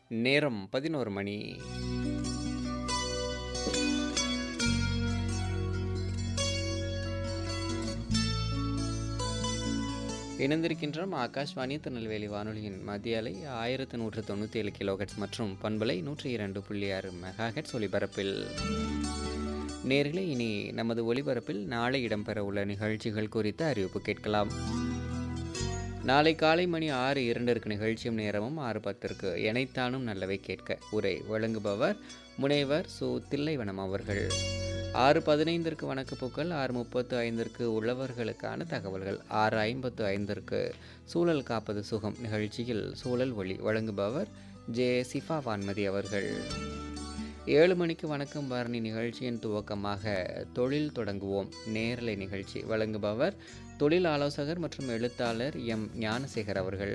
நேரம் பதினோரு மணி இணைந்திருக்கின்றோம் ஆகாஷ்வாணி திருநெல்வேலி வானொலியின் மத்திய அலை ஆயிரத்து நூற்று தொண்ணூற்றி ஏழு கிலோஹெட்ஸ் மற்றும் பண்பலை நூற்றி இரண்டு புள்ளி ஆறு மெகாஹெட்ஸ் ஒலிபரப்பில் நேர்களே இனி நமது ஒலிபரப்பில் நாளை இடம்பெற உள்ள நிகழ்ச்சிகள் குறித்த அறிவிப்பு கேட்கலாம் நாளை காலை மணி ஆறு இரண்டிற்கு நிகழ்ச்சியும் நேரமும் ஆறு பத்திற்கு எனைத்தானும் நல்லவை கேட்க உரை வழங்குபவர் முனைவர் சு தில்லைவனம் அவர்கள் ஆறு பதினைந்திற்கு வணக்கப்பூக்கள் ஆறு முப்பத்து ஐந்திற்கு உழவர்களுக்கான தகவல்கள் ஆறு ஐம்பத்து ஐந்திற்கு சூழல் காப்பது சுகம் நிகழ்ச்சியில் சூழல் ஒளி வழங்குபவர் ஜே சிஃபா வான்மதி அவர்கள் ஏழு மணிக்கு வணக்கம் பரணி நிகழ்ச்சியின் துவக்கமாக தொழில் தொடங்குவோம் நேரலை நிகழ்ச்சி வழங்குபவர் தொழில் ஆலோசகர் மற்றும் எழுத்தாளர் எம் ஞானசேகர் அவர்கள்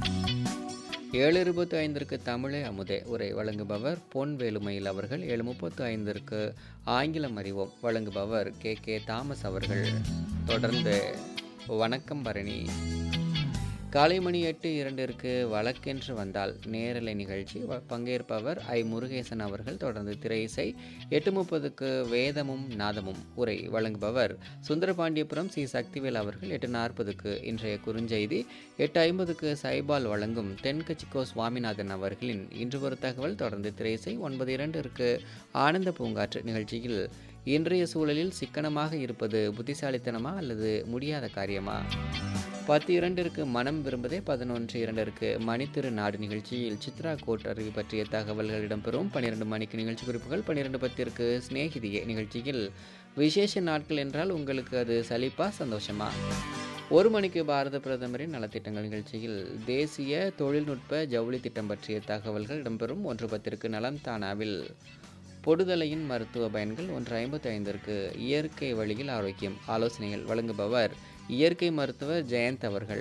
ஏழு இருபத்தி ஐந்திற்கு தமிழே அமுதே உரை வழங்குபவர் பொன் வேலுமயில் அவர்கள் ஏழு முப்பத்து ஐந்திற்கு ஆங்கிலம் அறிவோம் வழங்குபவர் கே கே தாமஸ் அவர்கள் தொடர்ந்து வணக்கம் பரணி காலை மணி எட்டு இரண்டிற்கு வழக்கென்று வந்தால் நேரலை நிகழ்ச்சி வ- பங்கேற்பவர் ஐ முருகேசன் அவர்கள் தொடர்ந்து திரை இசை எட்டு முப்பதுக்கு வேதமும் நாதமும் உரை வழங்குபவர் சுந்தரபாண்டியபுரம் சி சக்திவேல் அவர்கள் எட்டு நாற்பதுக்கு இன்றைய குறுஞ்செய்தி எட்டு ஐம்பதுக்கு சைபால் வழங்கும் தென்கட்சிக்கோ சுவாமிநாதன் அவர்களின் இன்று ஒரு தகவல் தொடர்ந்து திரை இசை ஒன்பது இரண்டிற்கு ஆனந்த பூங்காற்று நிகழ்ச்சியில் இன்றைய சூழலில் சிக்கனமாக இருப்பது புத்திசாலித்தனமா அல்லது முடியாத காரியமா பத்து இரண்டிற்கு மனம் விரும்புதே பதினொன்று இரண்டிற்கு மணித்திரு நாடு நிகழ்ச்சியில் சித்ரா கோட் அறிவு பற்றிய தகவல்கள் இடம்பெறும் பன்னிரெண்டு மணிக்கு நிகழ்ச்சி குறிப்புகள் பன்னிரெண்டு பத்திற்கு சிநேகிதியே நிகழ்ச்சியில் விசேஷ நாட்கள் என்றால் உங்களுக்கு அது சலிப்பா சந்தோஷமா ஒரு மணிக்கு பாரத பிரதமரின் நலத்திட்டங்கள் நிகழ்ச்சியில் தேசிய தொழில்நுட்ப ஜவுளி திட்டம் பற்றிய தகவல்கள் இடம்பெறும் ஒன்று பத்திற்கு நலம் தானாவில் பொடுதலையின் மருத்துவ பயன்கள் ஒன்று ஐம்பத்தி ஐந்திற்கு இயற்கை வழியில் ஆரோக்கியம் ஆலோசனைகள் வழங்குபவர் இயற்கை மருத்துவர் ஜெயந்த் அவர்கள்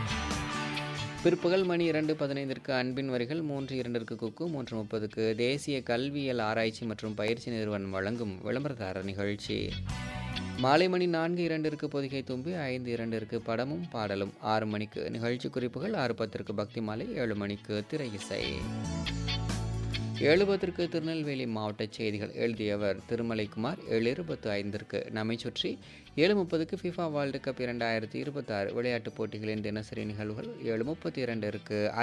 பிற்பகல் மணி இரண்டு பதினைந்திற்கு அன்பின் வரிகள் மூன்று இரண்டிற்கு குக்கு மூன்று முப்பதுக்கு தேசிய கல்வியல் ஆராய்ச்சி மற்றும் பயிற்சி நிறுவனம் வழங்கும் விளம்பரதாரர் நிகழ்ச்சி மாலை மணி நான்கு இரண்டிற்கு பொதிகை தும்பி ஐந்து இரண்டிற்கு படமும் பாடலும் ஆறு மணிக்கு நிகழ்ச்சி குறிப்புகள் ஆறு பத்திற்கு பக்தி மாலை ஏழு மணிக்கு திரை இசை எழுபத்திற்கு திருநெல்வேலி மாவட்ட செய்திகள் எழுதியவர் திருமலைக்குமார் ஏழு இருபத்து ஐந்திற்கு நம்மை சுற்றி ஏழு முப்பதுக்கு ஃபிஃபா வேர்ல்டு கப் இரண்டாயிரத்தி இருபத்தாறு விளையாட்டுப் போட்டிகளின் தினசரி நிகழ்வுகள் ஏழு முப்பத்தி இரண்டிற்கு